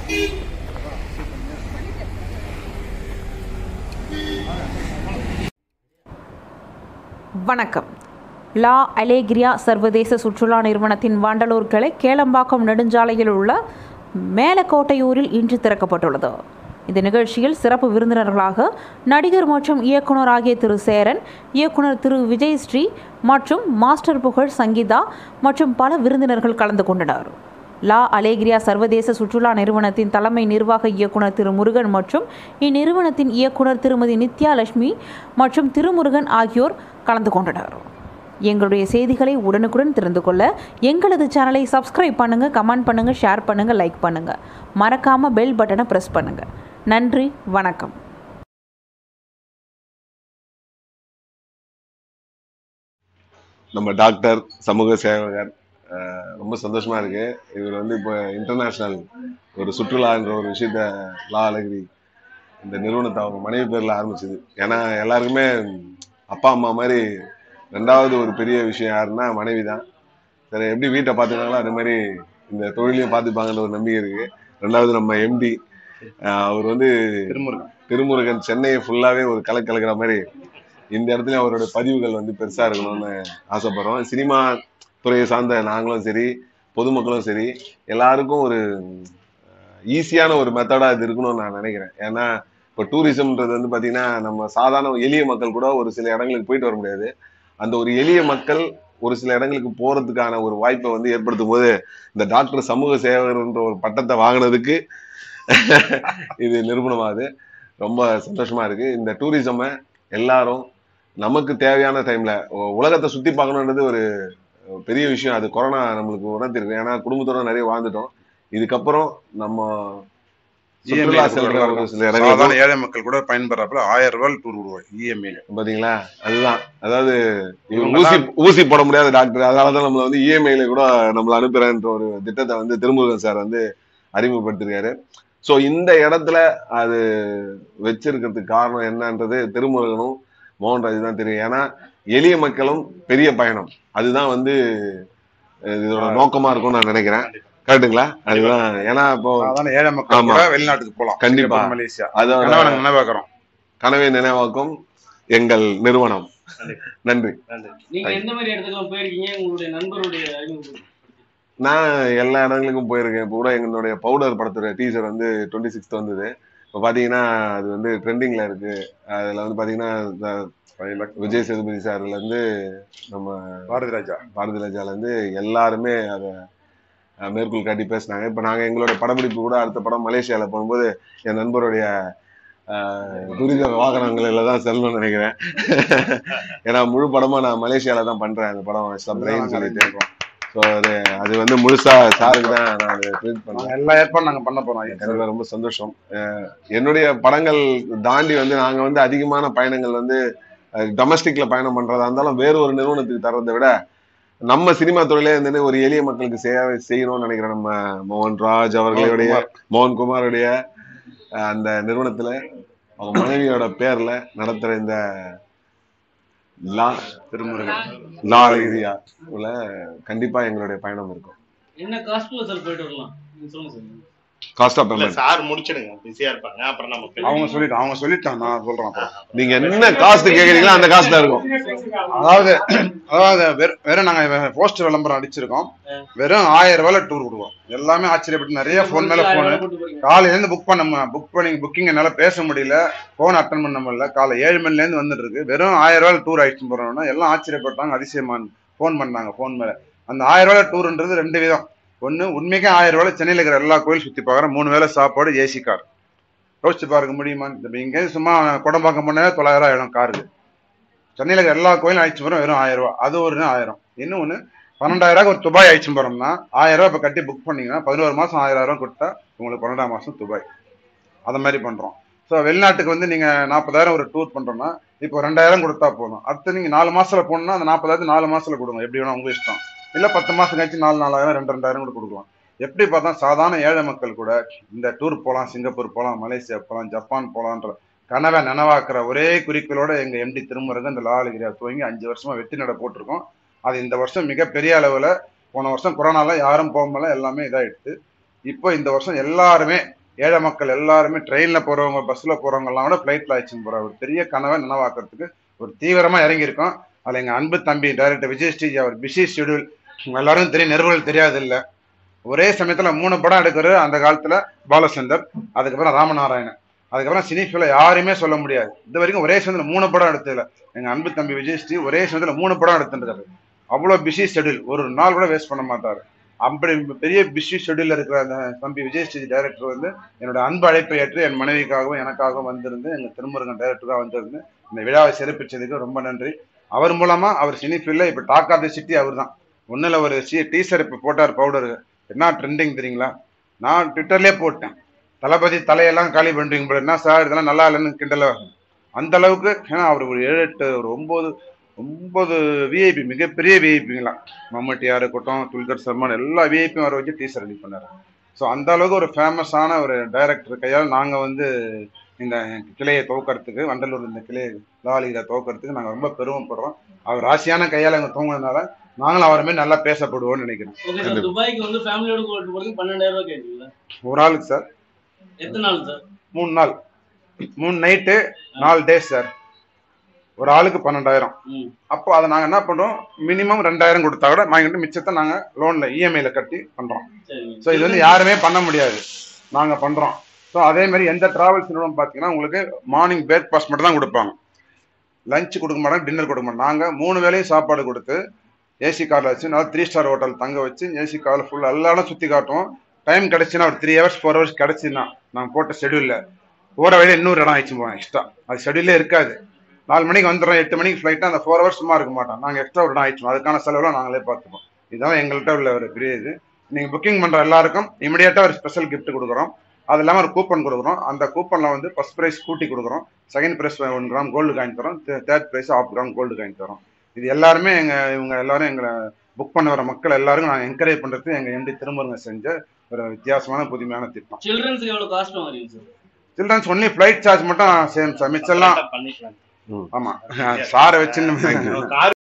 வணக்கம் லா அலேகிரியா சர்வதேச சுற்றுலா நிறுவனத்தின் வண்டலூர் கிளை கேளம்பாக்கம் நெடுஞ்சாலையில் உள்ள மேலக்கோட்டையூரில் இன்று திறக்கப்பட்டுள்ளது இந்த நிகழ்ச்சியில் சிறப்பு விருந்தினர்களாக நடிகர் மற்றும் இயக்குனர் ஆகிய திரு சேரன் இயக்குனர் திரு விஜய் ஸ்ரீ மற்றும் மாஸ்டர் புகழ் சங்கீதா மற்றும் பல விருந்தினர்கள் கலந்து கொண்டனர் லா அலேகிரியா சர்வதேச சுற்றுலா நிறுவனத்தின் தலைமை நிர்வாக இயக்குனர் திரு முருகன் மற்றும் இந்நிறுவனத்தின் இயக்குனர் திருமதி நித்யா லட்சுமி மற்றும் திருமுருகன் ஆகியோர் கலந்து கொண்டனர் எங்களுடைய செய்திகளை உடனுக்குடன் தெரிந்து கொள்ள எங்களது சேனலை சப்ஸ்கிரைப் பண்ணுங்கள் கமெண்ட் பண்ணுங்கள் ஷேர் பண்ணுங்கள் லைக் பண்ணுங்கள் மறக்காமல் பெல் பட்டனை ப்ரெஸ் பண்ணுங்கள் நன்றி வணக்கம் நம்ம டாக்டர் சமூக சேவகர் அஹ் ரொம்ப சந்தோஷமா இருக்கு இவர் வந்து இப்போ இன்டர்நேஷனல் ஒரு சுற்றுலான்ற ஒரு விஷயத்த லா அழகிரி இந்த நிறுவனத்தை அவங்க மனைவி பேர்ல ஆரம்பிச்சது ஏன்னா எல்லாருக்குமே அப்பா அம்மா மாதிரி ரெண்டாவது ஒரு பெரிய விஷயம் யாருன்னா மனைவி தான் சரி எப்படி வீட்டை பார்த்துக்கிறாங்களோ அது மாதிரி இந்த தொழிலையும் பார்த்துப்பாங்கன்ற ஒரு நம்பிக்கை இருக்கு ரெண்டாவது நம்ம எம்டி அவர் வந்து திருமுருகன் திருமுருகன் சென்னையை ஃபுல்லாவே ஒரு கலக்கு கலக்கிற மாதிரி இந்த இடத்துல அவரோட பதிவுகள் வந்து பெருசா இருக்கணும்னு ஆசைப்படுறோம் சினிமா துறையை சார்ந்த நாங்களும் சரி பொதுமக்களும் சரி எல்லாருக்கும் ஒரு ஈஸியான ஒரு மெத்தடா இது இருக்கணும்னு நான் நினைக்கிறேன் ஏன்னா இப்போ டூரிசம்ன்றது வந்து பாத்தீங்கன்னா நம்ம சாதாரண எளிய மக்கள் கூட ஒரு சில இடங்களுக்கு போயிட்டு வர முடியாது அந்த ஒரு எளிய மக்கள் ஒரு சில இடங்களுக்கு போறதுக்கான ஒரு வாய்ப்பை வந்து ஏற்படுத்தும் போது இந்த டாக்டர் சமூக சேவகர்ன்ற ஒரு பட்டத்தை வாங்கினதுக்கு இது நிரூபணமாகுது ரொம்ப சந்தோஷமா இருக்கு இந்த டூரிசமை எல்லாரும் நமக்கு தேவையான டைம்ல உலகத்தை சுத்தி பார்க்கணுன்றது ஒரு பெரிய விஷயம் அது கொரோனா நம்மளுக்கு உணர்த்திருக்கு ஏன்னா குடும்பத்தோட நிறைய வாழ்ந்துட்டோம் இதுக்கப்புறம் நம்ம சுற்றுலா செல்ற ஒரு சில இடங்களுக்கு சாதாரண ஏழை மக்கள் கூட பயன்படுறப்ப ஆயிரம் ரூபாய் டூர் விடுவோம் இஎம்ஐல பாத்தீங்களா அதுதான் அதாவது இவர் இவங்க ஊசி ஊசி போட முடியாத டாக்டர் அதனாலதான் நம்மள வந்து இஎம்ஐல கூட நம்மள அனுப்புறேன்ற ஒரு திட்டத்தை வந்து திருமுருகன் சார் வந்து அறிமுகப்படுத்திருக்காரு சோ இந்த இடத்துல அது வச்சிருக்கிறதுக்கு காரணம் என்னன்றது திருமுருகனும் மோகன்ராஜ் தான் தெரியும் ஏன்னா எளிய மக்களும் பெரிய பயணம் அதுதான் வந்து அஹ், இதோட நோக்கமா இருக்கும்னு நான் நினைக்கிறேன் கரெக்டுங்களா அதுதான் ஏன்னா இப்போ சாதாரண ஏழை மக்கள் ஆமா. கூட வெளிநாட்டுக்கு போலாம் கண்டிப்பா. சிங்கப்பூர், மலேசியா அதோட கனவை நாங்க நினைவாக்குறோம் கனவை நினைவாக்கும் எங்கள் நிறுவனம் நன்றி நீங்க எந்த மாதிரி இடத்துக்குலாம் போயிருக்கீங்க உங்களுடைய நண்பருடைய அறிமுகம் நான் எல்லா இடங்களுக்கும் போயிருக்கேன் இப்போ கூட எங்களுடைய பவுடர் படத்துடைய டீசர் வந்து டுவெண்ட்டி சிக்ஸ்த் வந்தது இப்போ பார்த்தீங்கன்னா அது வந்து ட்ரெண்டிங்ல இருக்கு அதில் வந்து பார்த்தீங்கன்னா இந்த விஜய் சேதுபதி சார்ல இருந்து நம்ம பாரதி ராஜா பாரதி ராஜால இருந்து எல்லாருமே அதை அஹ், மேற்கோள் காட்டி பேசினாங்க இப்போ நாங்கள் எங்களுடைய படப்பிடிப்பு கூட அடுத்த படம் மலேசியாவில் போகும்போது என் நண்பருடைய அஹ், துரித வாகனங்களில் தான் செல்லணும்னு நினைக்கிறேன் ஏன்னா முழு படமா நான் மலேசியால தான் பண்றேன் அந்த படம் சப்ரைன்னு சொல்லிட்டு ஸோ அது அது வந்து முழுசா சாருக்கு தான் நான் அதை ட்ரீட் பண்ணேன் நாங்க எல்லா ஏற்பாடும் நாங்க பண்ண போறோம் எனக்கு ரொம்ப சந்தோஷம் அஹ் என்னுடைய படங்கள் தாண்டி வந்து நாங்க வந்து அதிகமான பயணங்கள் வந்து டொமஸ்டிக்ல பயணம் பண்றதா இருந்தாலும் வேற ஒரு நிறுவனத்துக்கு தர்றதை விட நம்ம சினிமா தொழிலே இருந்துட்டு ஒரு எளிய மக்களுக்கு சேவை செய்யணும்னு நினைக்கிறேன் நம்ம மோகன்ராஜ் அவர்களுடைய மோகன்குமாருடைய அஹ், அந்த நிறுவனத்துல அவங்க மனைவியோட பேர்ல நடத்துற இந்த லா திருமுருகன் லா ரீதியா உள்ள கண்டிப்பா எங்களுடைய பயணம் இருக்கும் என்ன காஸ்ட்ல சார் போயிட்டு வரலாம் நீங்க சொல்லுங்க சார் காஸ்ட் ஆஃப் இல்ல பேமெண்ட் சார் முடிச்சிடுங்க பிஸியா இருப்பாங்க அப்புறம் நம்ம பேசலாம். அவங்க சொல்லிட்டாங்க அவங்க சொல்லிட்டாங்க நான் சொல்றேன் அப்புறம் நீங்க என்ன காஸ்ட் கேக்குறீங்களோ அந்த காஸ்ட் தான் இருக்கும் அதாவது அதாவது வெறும் வெறும் நாங்க போஸ்டர் விளம்பரம் அடிச்சிருக்கோம் வெறும் ஆயிரம் ரூபாயில டூர் கொடுக்குறோம் எல்லாமே ஆச்சரியப்பட்டு நிறைய போன் மேல போனு காலையில இருந்து புக் பண்ண புக் பண்ணி புக்கிங் என்னால பேச முடியல போன் அட்டன் பண்ண முடியல காலை ஏழு மணில இருந்து வந்துட்டு இருக்கு வெறும் ஆயிரம் ரூபாய் டூர் ஆயிடுச்சு போறோம்னா எல்லாம் ஆச்சரியப்பட்டாங்க அதிசயமான் போன் பண்ணாங்க போன் மேல அந்த ஆயிரம் ரூபாய் டூர்ன்றது ரெண்டு விதம் ஒண்ணு உண்மைக்கே ஆயிரம் ரூபாய் சென்னையில இருக்கிற எல்லா கோயில் சுத்தி பார்க்குறேன் மூணு வேளை சாப்பாடு ஏசி கார் யோசிச்சு பாருங்க முடியுமா இப்ப இங்க சும்மா குடம்பாக்கம் போனாலே தொள்ளாயிரம் ஆயிரம் காருக்கு சென்னையில இருக்கிற எல்லா கோயிலும் அழிச்சு போறோம் வெறும் ஆயிரம் ரூபாய் அது ஒரு ஆயிரம் இன்னொன்னு பன்னெண்டாயிரம் ரூபாய் ஒரு துபாய் அழிச்சு போறோம்னா ஆயிரம் ரூபாய் இப்ப கட்டி புக் பண்ணீங்கன்னா பதினோரு மாசம் ஆயிரம் ரூபாய் கொடுத்தா உங்களுக்கு பன்னெண்டாம் மாசம் துபாய் அதை மாதிரி பண்றோம் ஸோ வெளிநாட்டுக்கு வந்து நீங்க நாற்பதாயிரம் ஒரு டூர் பண்றோம்னா இப்போ ரெண்டாயிரம் கொடுத்தா போதும் அடுத்து நீங்க நாலு மாசத்துல போகணும்னா அந்த நாற்பதாயிரத்து நாலு மாசத்துல கொடுங்க எப்படி வேணா உங்க இஷ்டம் இல்ல பத்து மாசம் கழிச்சு நாலு நாலாயிரம் ரெண்டு ரெண்டாயிரம் கூட கொடுக்கலாம் எப்படி பார்த்தா சாதாரண ஏழை மக்கள் கூட இந்த டூர் போகலாம் சிங்கப்பூர் போகலாம் மலேசியா போகலாம் ஜப்பான் போகலான்ற கனவை நனவாக்குற ஒரே குறிக்கோளோட எங்க எம்டி திருமுருகன் இந்த லாலிகிரியா துவங்கி அஞ்சு வருஷமா வெற்றி நட போட்டிருக்கோம் அது இந்த வருஷம் மிகப்பெரிய அளவுல போன வருஷம் கொரோனால யாரும் போகாமல எல்லாமே இதாயிடுச்சு இப்போ இந்த வருஷம் எல்லாருமே ஏழை மக்கள் எல்லாருமே ட்ரெயினில் போகிறவங்க பஸ்ஸில் போகிறவங்கலாம் கூட ஃப்ளைட்டில் அழைச்சின்னு போகிற ஒரு பெரிய கனவை நினைவாக்குறதுக்கு ஒரு தீவிரமாக இறங்கியிருக்கோம் அதில் எங்கள் அன்பு தம்பி டைரக்டர் விஜய் ஸ்ரீஜ் அவர் பிஸி ஷெடியூல் எல்லாரும் தெரியும் நிறுவனம் தெரியாது இல்லை ஒரே சமயத்தில் மூணு படம் எடுக்கிற அந்த காலத்தில் பாலச்சந்தர் அதுக்கப்புறம் ராமநாராயணன் அதுக்கப்புறம் சினிஃபில் யாருமே சொல்ல முடியாது இது வரைக்கும் ஒரே சமயத்தில் மூணு படம் எடுத்ததில்ல எங்கள் அன்பு தம்பி விஜய் ஸ்ரீ ஒரே சமயத்தில் மூணு படம் எடுத்துருக்காரு அவ்வளோ பிஸி ஷெடியூல் ஒரு நாள் கூட வேஸ்ட் பண்ண மாட்டார் அப்படி பெரிய பிஸி ஷெடியூலில் இருக்கிற அந்த தம்பி விஜய் ஸ்ரீ டைரக்டர் வந்து என்னோட அன்பு அழைப்பை ஏற்று என் மனைவிக்காகவும் எனக்காகவும் வந்திருந்து எங்கள் திருமுருகன் டைரக்டராக வந்திருந்து இந்த விழாவை சிறப்பிச்சதுக்கு ரொம்ப நன்றி அவர் மூலமா அவர் சினிஃபீல்டில் இப்போ டாக் ஆஃப் தி சிட்டி அவர் தான் ஒன்றில் ஒரு சி டீசர் இப்போ போட்டார் பவுடர் என்ன ட்ரெண்டிங் தெரியுங்களா நான் ட்விட்டர்லேயே போட்டேன் தளபதி தலையெல்லாம் காலி பண்ணுறீங்க போல என்ன சார் இதெல்லாம் நல்லா இல்லைன்னு கிண்டல அந்த அளவுக்கு ஏன்னா அவர் ஒரு ஏழு எட்டு ஒரு ஒம்பது ஒன்பது விஐபி மிகப்பெரிய விஐபிங்களா மம்முட்டியாக இருக்கட்டும் துல்கர் சல்மான் எல்லா விஐபியும் வர வச்சு டீசர் ரெடி பண்ணார் ஸோ அந்த அளவுக்கு ஒரு ஃபேமஸான ஒரு டைரக்டர் கையால் நாங்கள் வந்து இந்த கிளையை துவக்கிறதுக்கு வண்டலூர் இந்த கிளையை லாலிகளை துவக்கிறதுக்கு நாங்கள் ரொம்ப பெருமைப்படுறோம் அவர் ராசியான கையால் எங்கள் தூங்கினதுனால நாங்களும் அவரை மாதிரி நல்லா பேசப்படுவோம்னு நினைக்கிறேன் ஓகே சார் துபாய்க்கு வந்து ஃபேமிலியோட போட்டு போறதுக்கு பன்னெண்டாயிரம் ரூபாய் கேட்டீங்களா ஒரு ஆளுக்கு சார் எத்தனை நாள் சார் மூணு நாள் மூணு நைட்டு நாலு டேஸ் சார் ஒரு ஆளுக்கு பன்னெண்டாயிரம் ம் அப்போ அதை நாங்கள் என்ன பண்ணுறோம் மினிமம் ரெண்டாயிரம் கொடுத்தா கூட நாங்கள் மிச்சத்தை நாங்கள் லோனில் இஎம்ஐயில் கட்டி பண்ணுறோம் சரிங்க ஸோ இது வந்து யாருமே பண்ண முடியாது நாங்கள் பண்ணுறோம் ஸோ அதே மாதிரி எந்த டிராவல்ஸ் நிறுவனம் பார்த்தீங்கன்னா உங்களுக்கு மார்னிங் பிரேக்ஃபாஸ்ட் மட்டும் தான் கொடுப்பாங்க லஞ்ச் கொடுக்க மாட்டாங்க டின்னர் கொடுக்க மாட்டாங்க நாங்கள் மூணு வேளையும் சாப்பாடு கொடுத்து ஏசி காரில் வச்சு நல்லா த்ரீ ஸ்டார் ஹோட்டல் தங்க வச்சு ஏசி காரில் ஃபுல்லாக எல்லா இடம் சுற்றி காட்டுவோம் டைம் கிடச்சுன்னா ஒரு த்ரீ ஹவர்ஸ் ஃபோர் ஹவர்ஸ் கிடச்சுன்னா நாங்கள் போட்ட ஷெடியூலில் போகிற வழியில் இன்னொரு இடம் ஆயிடுச்சு போவோம் எக்ஸ்ட்ரா அது ஷெடியூலே இருக்காது நாலு மணிக்கு வந்துடுறோம் எட்டு மணிக்கு ஃப்ளைட்டு அந்த ஃபோர் ஹவர்ஸ் சும்மா இருக்க மாட்டோம் நாங்கள் எக்ஸ்ட்ரா ஒரு இடம் ஆயிடுச்சோம் அதுக்கான செலவுலாம் நாங்களே பார்த்துப்போம் இதுதான் எங்கள்கிட்ட உள்ள ஒரு பெரிய இது நீங்கள் புக்கிங் பண்ணுற எல்லாருக்கும் இமிடியேட்டாக ஒரு ஸ்பெஷல் gift கொடுக்குறோம் அது இல்லாமல் ஒரு கூப்பன் கொடுக்குறோம் அந்த கூப்பனில் வந்து ஃபர்ஸ்ட் ப்ரைஸ் ஸ்கூட்டி கொடுக்குறோம் second prize one gram gold coin தரோம் third prize half gram gold coin தரோம் இது எல்லாருமே எங்கள் இவங்க எல்லாரும் எங்களை புக் பண்ண வர மக்கள் எல்லாருக்கும் நாங்கள் என்கரேஜ் பண்ணுறது எங்கள் எம்டி திருமுருங்க செஞ்ச ஒரு வித்தியாசமான புதுமையான திட்டம் சில்ட்ரன்ஸுக்கு எவ்வளவு காஸ்ட் வாங்குறீங்க sir childrens only flight charge மட்டும் சேம் சார் மிச்சம்லாம் பண்ணிக்கலாம் ஆமாம் சாரை வச்சுன்னு கார்